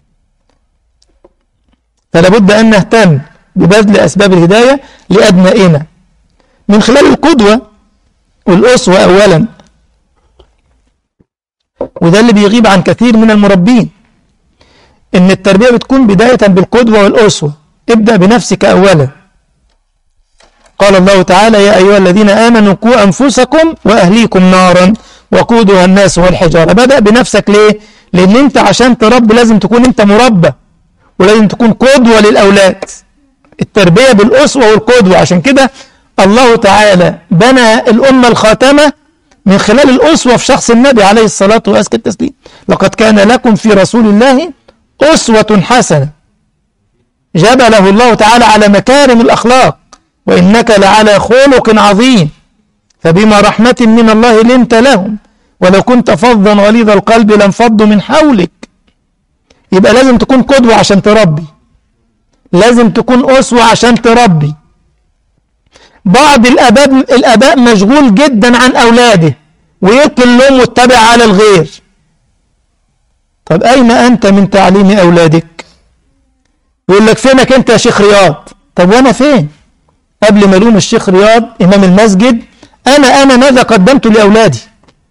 فلا بد أن نهتم ببذل أسباب الهداية لأبنائنا من خلال القدوة والأسوة أولا وده اللي بيغيب عن كثير من المربين إن التربية بتكون بداية بالقدوة والأسوة ابدأ بنفسك أولا قال الله تعالى يا أيها الذين آمنوا قوا أنفسكم وأهليكم نارا وقودها الناس والحجارة بدأ بنفسك ليه؟ لأن أنت عشان تربي لازم تكون أنت مربى ولازم تكون قدوة للأولاد التربية بالأسوة والقدوة عشان كده الله تعالى بنى الأمة الخاتمة من خلال الأسوة في شخص النبي عليه الصلاة وأزكى التسليم لقد كان لكم في رسول الله أسوة حسنة جبله الله تعالى على مكارم الأخلاق وإنك لعلى خلق عظيم فبما رحمة من الله لنت لهم ولو كنت فظا غليظ القلب لانفضوا من حولك يبقى لازم تكون قدوة عشان تربي لازم تكون أسوة عشان تربي بعض الآباء الآباء مشغول جدا عن أولاده ويلقي اللوم والتبع على الغير طب أين أنت من تعليم أولادك يقول لك فينك أنت يا شيخ رياض طب وأنا فين قبل ما ألوم الشيخ رياض إمام المسجد أنا أنا ماذا قدمت لأولادي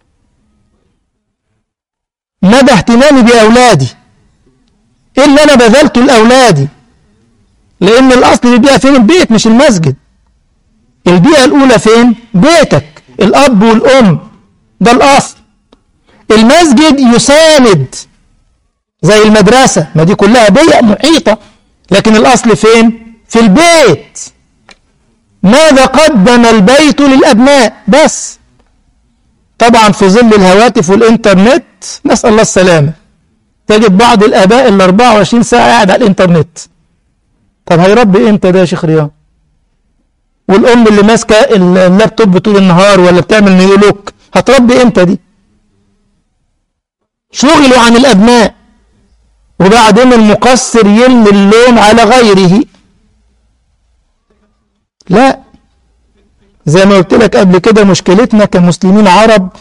مدى اهتمامي بأولادي إيه اللي أنا بذلته لأولادي لأن الأصل البيئة فين البيت مش المسجد البيئة الأولى فين بيتك الأب والأم ده الأصل المسجد يساند زي المدرسة ما دي كلها بيئة محيطة لكن الأصل فين في البيت ماذا قدم البيت للأبناء بس طبعا في ظل الهواتف والإنترنت نسأل الله السلامة تجد بعض الآباء ال 24 ساعة قاعد على الإنترنت طب هيربي إمتى ده يا شيخ رياض والأم اللي ماسكة اللابتوب طول النهار ولا بتعمل نيولوك هتربي إمتى دي شغلوا عن الأبناء وبعدين المقصر يرمي اللوم على غيره لا زي ما قلت لك قبل كده مشكلتنا كمسلمين عرب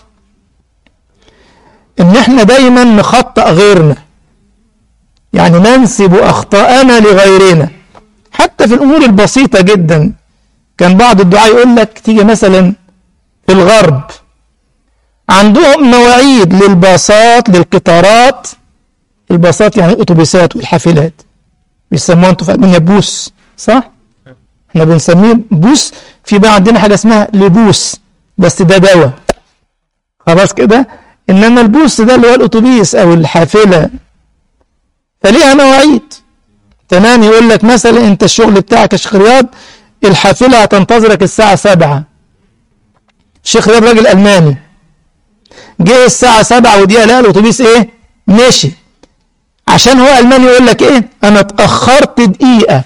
ان احنا دايما نخطأ غيرنا يعني ننسب اخطاءنا لغيرنا حتى في الامور البسيطة جدا كان بعض الدعاء يقول لك تيجي مثلا في الغرب عندهم مواعيد للباصات للقطارات الباصات يعني الاتوبيسات والحافلات بيسموها انتوا في المانيا بوس صح؟ احنا بنسميه بوس في بقى عندنا حاجه اسمها لبوس بس ده دواء خلاص كده انما البوس ده اللي هو الاتوبيس او الحافله فليها مواعيد تمام يقول لك مثلا انت الشغل بتاعك يا شيخ رياض الحافله هتنتظرك الساعه 7 الشيخ رياض راجل الماني جه الساعه 7 ودقيقه لقى الاتوبيس ايه مشي عشان هو الماني يقول لك ايه انا اتاخرت دقيقه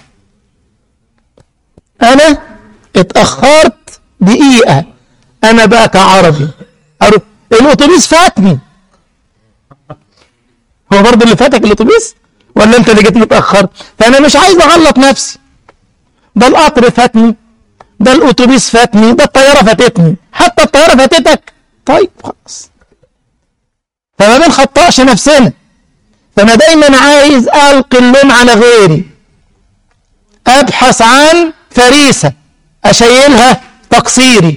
انا اتاخرت دقيقه انا بقى كعربي أروح الاتوبيس فاتني هو برضه اللي فاتك الاتوبيس ولا انت اللي جيت متاخر فانا مش عايز اغلط نفسي ده القطر فاتني ده الأتوبيس فاتني ده الطيارة فاتتني حتى الطيارة فاتتك طيب خلاص فما بنخطأش نفسنا فأنا دايما عايز ألقي اللوم على غيري أبحث عن فريسة أشيلها تقصيري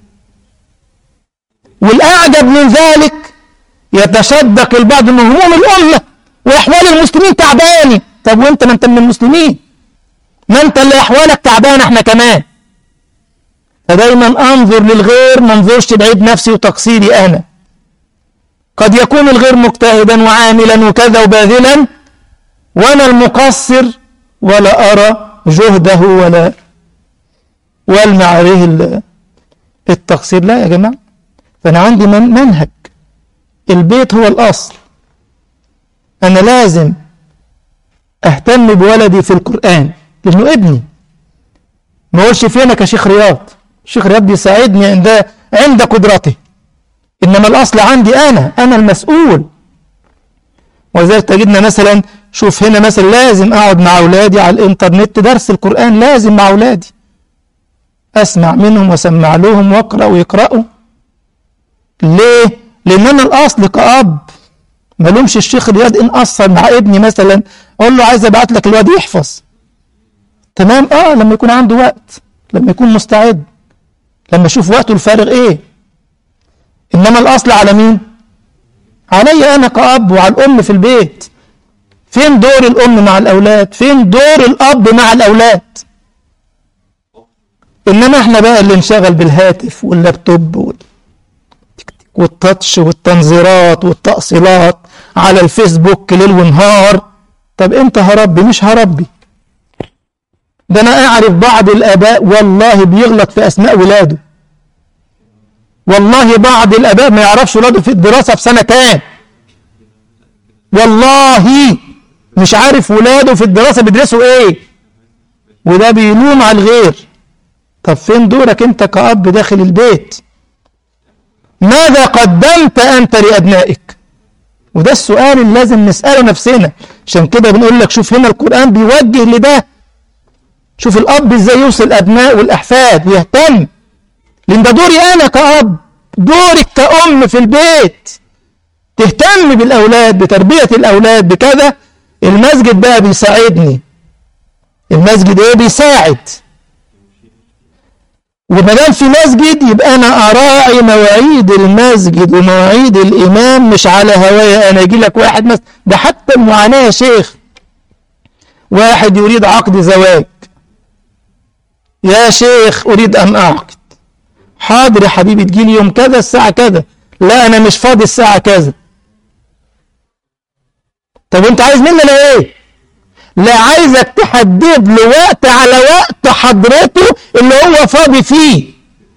والأعجب من ذلك يتشدق البعض من هموم الأمة وأحوال المسلمين تعباني طب وأنت ما أنت من المسلمين ما أنت اللي أحوالك تعبانة إحنا كمان فدايما أنظر للغير ما انظرش بعيد نفسي وتقصيري أنا قد يكون الغير مجتهدا وعاملا وكذا وباذلا وأنا المقصر ولا أرى جهده ولا والمع عليه التقصير لا يا جماعة فأنا عندي من منهج البيت هو الأصل أنا لازم أهتم بولدي في القرآن لأنه ابني ما اقولش فينك يا شيخ رياض الشيخ رياض بيساعدني عند عند قدرته إنما الأصل عندي أنا أنا المسؤول ولذلك تجدنا مثلا شوف هنا مثلا لازم أقعد مع أولادي على الإنترنت درس القرآن لازم مع أولادي أسمع منهم وأسمع لهم وأقرأ ويقرأوا ليه؟ لأن أنا الأصل كأب ما لومش الشيخ رياض إن أثر مع ابني مثلا أقول له عايز أبعت لك الواد يحفظ تمام آه لما يكون عنده وقت لما يكون مستعد لما أشوف وقته الفارغ إيه إنما الأصل على مين؟ علي أنا كأب وعلى الأم في البيت فين دور الأم مع الأولاد؟ فين دور الأب مع الأولاد؟ إنما إحنا بقى اللي انشغل بالهاتف واللابتوب وال... والتاتش والتنظيرات والتأصيلات على الفيسبوك ليل ونهار طب انت هربي مش هربي ده انا اعرف بعض الاباء والله بيغلط في اسماء ولاده والله بعض الاباء ما يعرفش ولاده في الدراسة في سنة كام والله مش عارف ولاده في الدراسة بيدرسوا ايه وده بيلوم على الغير طب فين دورك انت كأب داخل البيت ماذا قدمت أنت لأبنائك وده السؤال اللي لازم نسأله نفسنا عشان كده بنقول لك شوف هنا القرآن بيوجه لده شوف الأب ازاي يوصل الأبناء والأحفاد ويهتم لأن ده دوري أنا كأب دورك كأم في البيت تهتم بالأولاد بتربية الأولاد بكذا المسجد بقى بيساعدني المسجد ايه بيساعد وما دام في مسجد يبقى انا اراعي مواعيد المسجد ومواعيد الامام مش على هوايا انا يجي لك واحد مثلا ده حتى المعاناه يا شيخ واحد يريد عقد زواج يا شيخ اريد ان اعقد حاضر يا حبيبي تجيلي يوم كذا الساعه كذا لا انا مش فاضي الساعه كذا طب انت عايز مننا ايه لا عايزك تحدد له وقت على وقت حضرته اللي هو فاضي فيه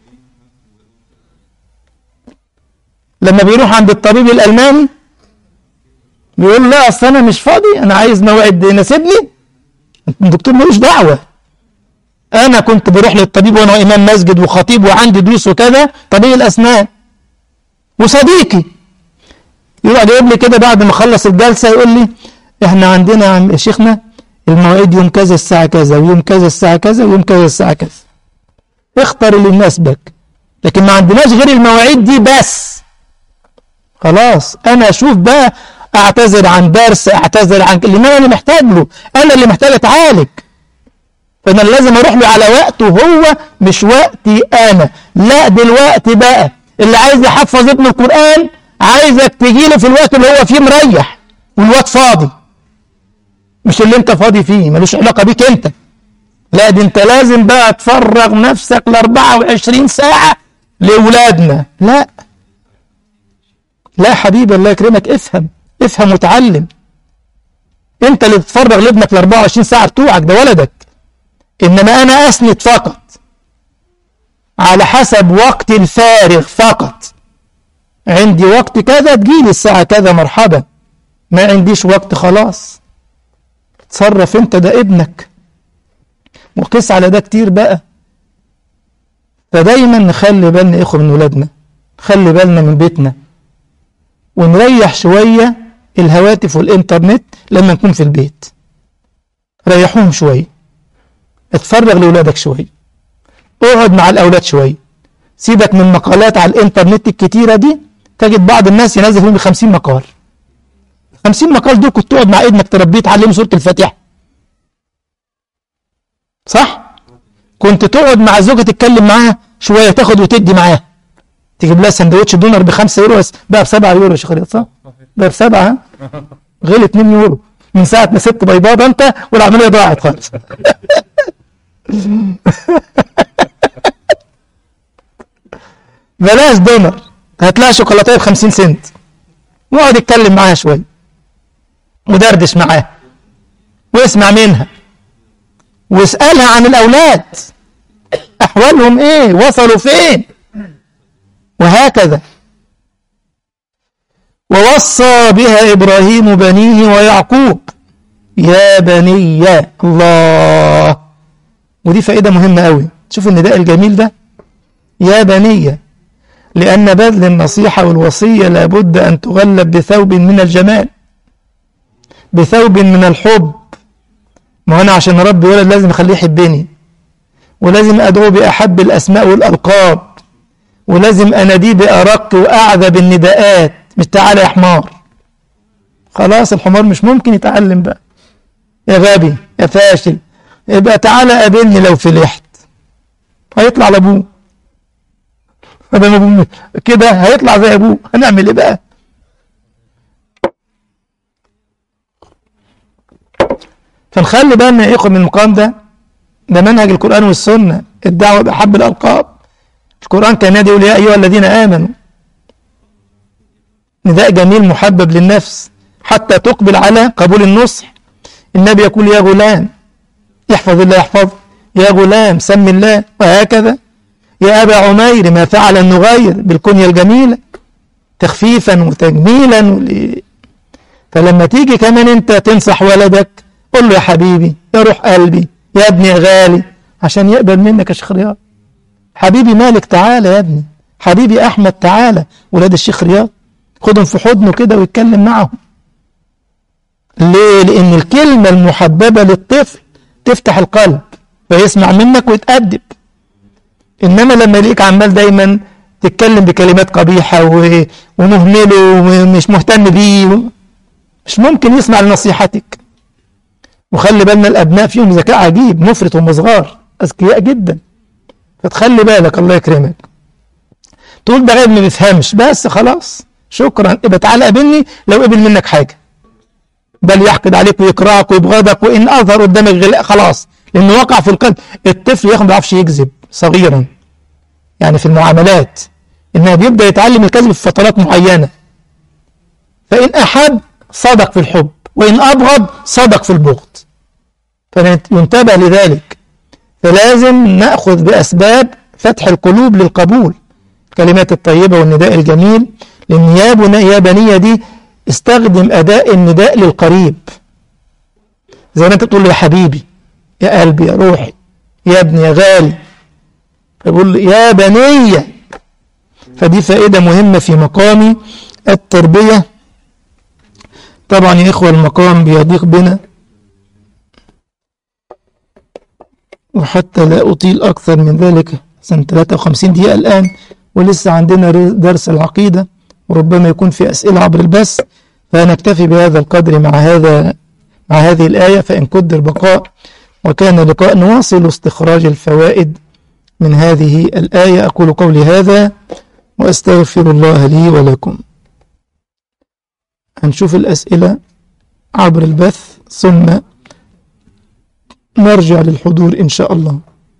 لما بيروح عند الطبيب الألماني بيقول لا أصل أنا مش فاضي أنا عايز موعد يناسبني الدكتور ملوش دعوة أنا كنت بروح للطبيب وأنا إمام مسجد وخطيب وعندي دروس وكذا طبيب الأسنان وصديقي يروح جايب لي كده بعد ما اخلص الجلسة يقول لي احنا عندنا يا شيخنا المواعيد يوم كذا الساعة كذا ويوم كذا الساعة كذا ويوم كذا الساعة كذا اختر اللي يناسبك لكن ما عندناش غير المواعيد دي بس خلاص انا اشوف بقى اعتذر عن درس اعتذر عن لان انا اللي محتاج له انا اللي محتاج اتعالج فانا لازم اروح له على وقته هو مش وقتي انا لا دلوقتي بقى اللي عايز يحفظ ابن القرآن عايزك تجي له في الوقت اللي هو فيه مريح والوقت فاضي مش اللي انت فاضي فيه ملوش علاقة بيك انت لا دي انت لازم بقى تفرغ نفسك ل 24 ساعة لأولادنا لا لا حبيبي الله يكرمك افهم افهم وتعلم انت اللي تتفرغ لابنك ل 24 ساعة بتوعك ده ولدك انما انا اسند فقط على حسب وقت الفارغ فقط عندي وقت كذا تجيلي الساعة كذا مرحبا ما عنديش وقت خلاص تصرف انت ده ابنك وقس على ده كتير بقى فدايما نخلي بالنا يا اخوة من ولادنا خلي بالنا من بيتنا ونريح شوية الهواتف والإنترنت لما نكون في البيت ريحوهم شوية اتفرغ لأولادك شوية اقعد مع الأولاد شوية سيبك من مقالات على الإنترنت الكتيرة دي تجد بعض الناس ينزل فيهم 50 مقال 50 مقال دول كنت تقعد مع ابنك تربيه تعلمه سورة الفاتحة صح؟ كنت تقعد مع زوجة تتكلم معاها شوية تاخد وتدي معاها تجيب لها سندوتش دونر ب 5 يورو بس بقى ب 7 يورو يا شيخ رياض صح؟ بقى ب 7 ها؟ غلي 2 يورو من ساعة ما سبت بيضاء انت والعملية ضاعت خالص بلاش دونر هتلاقي شوكولاتيه ب 50 سنت واقعد اتكلم معاها شويه ودردش معاها واسمع منها واسألها عن الأولاد أحوالهم إيه وصلوا فين وهكذا ووصى بها إبراهيم بنيه ويعقوب يا بني الله ودي فائدة مهمة قوي شوف النداء الجميل ده يا بني لأن بذل النصيحة والوصية لابد أن تغلب بثوب من الجمال بثوب من الحب ما أنا عشان أربي ولد لازم أخليه يحبني ولازم أدعو بأحب الأسماء والألقاب ولازم أناديه بأرق وأعذب النداءات مش تعالى يا حمار خلاص الحمار مش ممكن يتعلم بقى يا غبي يا فاشل يبقى تعالى قابلني لو فلحت هيطلع لابوه كده هيطلع زي ابوه هنعمل ايه بقى فنخلي بالنا يا اخوه من المقام ده ده منهج القران والسنه الدعوه باحب الالقاب القران كان ينادي يقول يا ايها الذين امنوا نداء جميل محبب للنفس حتى تقبل على قبول النصح النبي يقول يا غلام يحفظ الله يحفظ يا غلام سم الله وهكذا يا أبا عمير ما فعل النغير بالكنية الجميلة تخفيفا وتجميلا ول... فلما تيجي كمان انت تنصح ولدك قل له يا حبيبي يا روح قلبي يا ابني يا غالي عشان يقبل منك يا شيخ رياض حبيبي مالك تعالى يا ابني حبيبي أحمد تعالى ولاد الشيخ رياض خدهم في حضنه كده ويتكلم معهم ليه؟ لأن الكلمة المحببة للطفل تفتح القلب فيسمع منك ويتأدب إنما لما يلاقيك عمال دايما تتكلم بكلمات قبيحة و... ونهمله ومش مهتم بيه مش ممكن يسمع لنصيحتك وخلي بالنا الأبناء فيهم ذكاء عجيب مفرط وهم صغار أذكياء جدا فتخلي بالك الله يكرمك تقول ده غير ما بيفهمش بس خلاص شكرا يبقى تعالى قابلني لو قبل منك حاجة بل يحقد عليك ويكرهك ويبغضك وإن أظهر قدامك غلاء خلاص لأنه وقع في القلب الطفل ياخد ما بيعرفش يكذب صغيرا يعني في المعاملات إنه بيبدأ يتعلم الكذب في فترات معينة فإن أحب صدق في الحب وإن أبغض صدق في البغض فينتبه لذلك فلازم نأخذ بأسباب فتح القلوب للقبول الكلمات الطيبة والنداء الجميل لأن يا بني يا بنية دي استخدم أداء النداء للقريب زي ما أنت تقول يا حبيبي يا قلبي يا روحي يا ابني يا غالي يقول يا بنية فدي فائدة مهمة في مقام التربية طبعا يا إخوة المقام بيضيق بنا وحتى لا أطيل أكثر من ذلك سنة 53 دقيقة الآن ولسه عندنا درس العقيدة وربما يكون في أسئلة عبر البث فنكتفي بهذا القدر مع هذا مع هذه الآية فإن قدر بقاء وكان لقاء نواصل استخراج الفوائد من هذه الآية أقول قولي هذا وأستغفر الله لي ولكم هنشوف الأسئلة عبر البث ثم نرجع للحضور إن شاء الله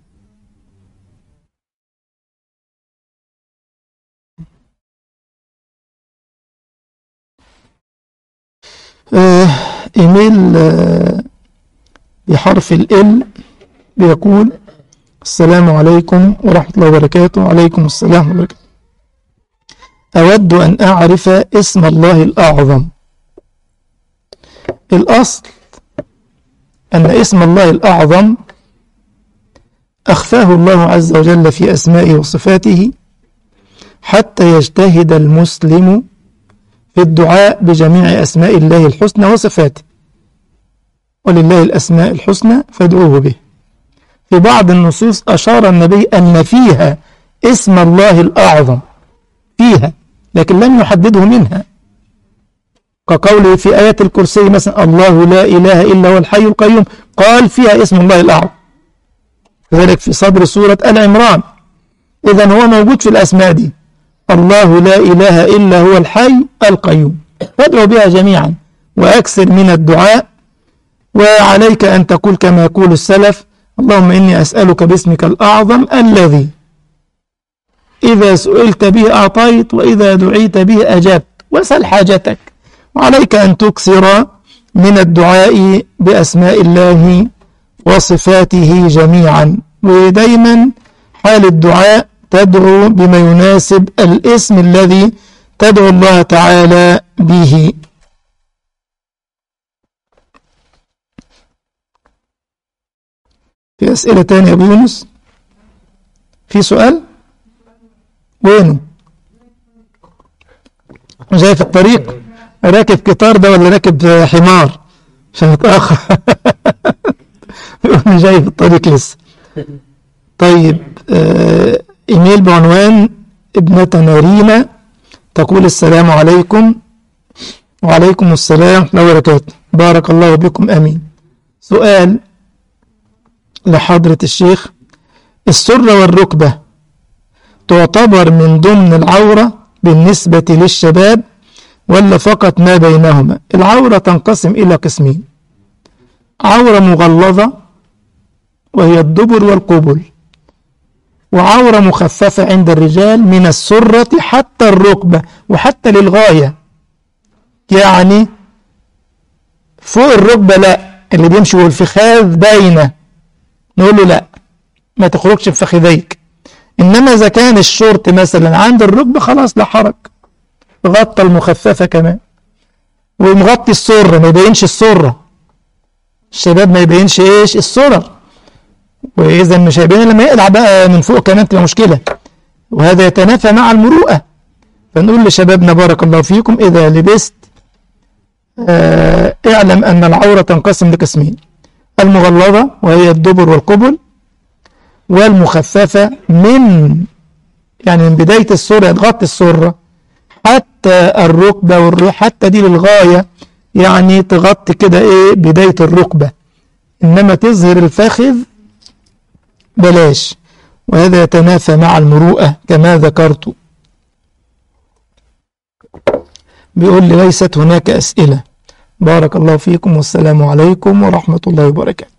آه إيميل آه بحرف ال بيقول السلام عليكم ورحمة الله وبركاته وعليكم السلام وبركاته أود أن أعرف اسم الله الأعظم الأصل أن اسم الله الأعظم أخفاه الله عز وجل في أسمائه وصفاته حتى يجتهد المسلم في الدعاء بجميع أسماء الله الحسنى وصفاته ولله الأسماء الحسنى فادعوه به في بعض النصوص أشار النبي أن فيها اسم الله الأعظم فيها لكن لم يحدده منها كقوله في آيات الكرسي مثلا الله لا إله إلا هو الحي القيوم قال فيها اسم الله الأعظم كذلك في صدر سورة آل عمران إذا هو موجود في الأسماء دي الله لا إله إلا هو الحي القيوم فادعوا بها جميعا وأكثر من الدعاء وعليك أن تقول كما يقول السلف اللهم إني أسألك باسمك الأعظم الذي إذا سئلت به أعطيت وإذا دعيت به أجبت واسأل حاجتك وعليك أن تكثر من الدعاء بأسماء الله وصفاته جميعا ودايما حال الدعاء تدعو بما يناسب الاسم الذي تدعو الله تعالى به في أسئلة تانية يا أبو يونس في سؤال وينه جاي في الطريق راكب قطار ده ولا راكب حمار عشان اتأخر جاي في الطريق لسه طيب آه ايميل بعنوان ابنتنا ريما تقول السلام عليكم وعليكم السلام ورحمة الله وبركاته بارك الله بكم امين سؤال لحضرة الشيخ السرة والركبة تعتبر من ضمن العورة بالنسبة للشباب ولا فقط ما بينهما العورة تنقسم إلى قسمين عورة مغلظة وهي الدبر والقبل وعورة مخففة عند الرجال من السرة حتى الركبة وحتى للغاية يعني فوق الركبة لا اللي بيمشي والفخاذ باينة نقول له لا ما تخرجش بفخذيك إنما إذا كان الشورت مثلا عند الركبة خلاص لا حرج غطى المخففة كمان ومغطي السرة ما يبينش السرة الشباب ما يبينش ايش السرة وإذا مش هيبين لما يقلع بقى من فوق كمان تبقى مشكلة وهذا يتنافى مع المروءة فنقول لشبابنا بارك الله فيكم إذا لبست آه اعلم أن العورة تنقسم لقسمين المغلظة وهي الدبر والقبل والمخففة من يعني من بداية السرة تغطي السرة حتى الركبة والركبة حتى دي للغاية يعني تغطي كده ايه بداية الركبة انما تظهر الفخذ بلاش وهذا يتنافى مع المروءة كما ذكرت بيقول لي ليست هناك أسئلة بارك الله فيكم والسلام عليكم ورحمة الله وبركاته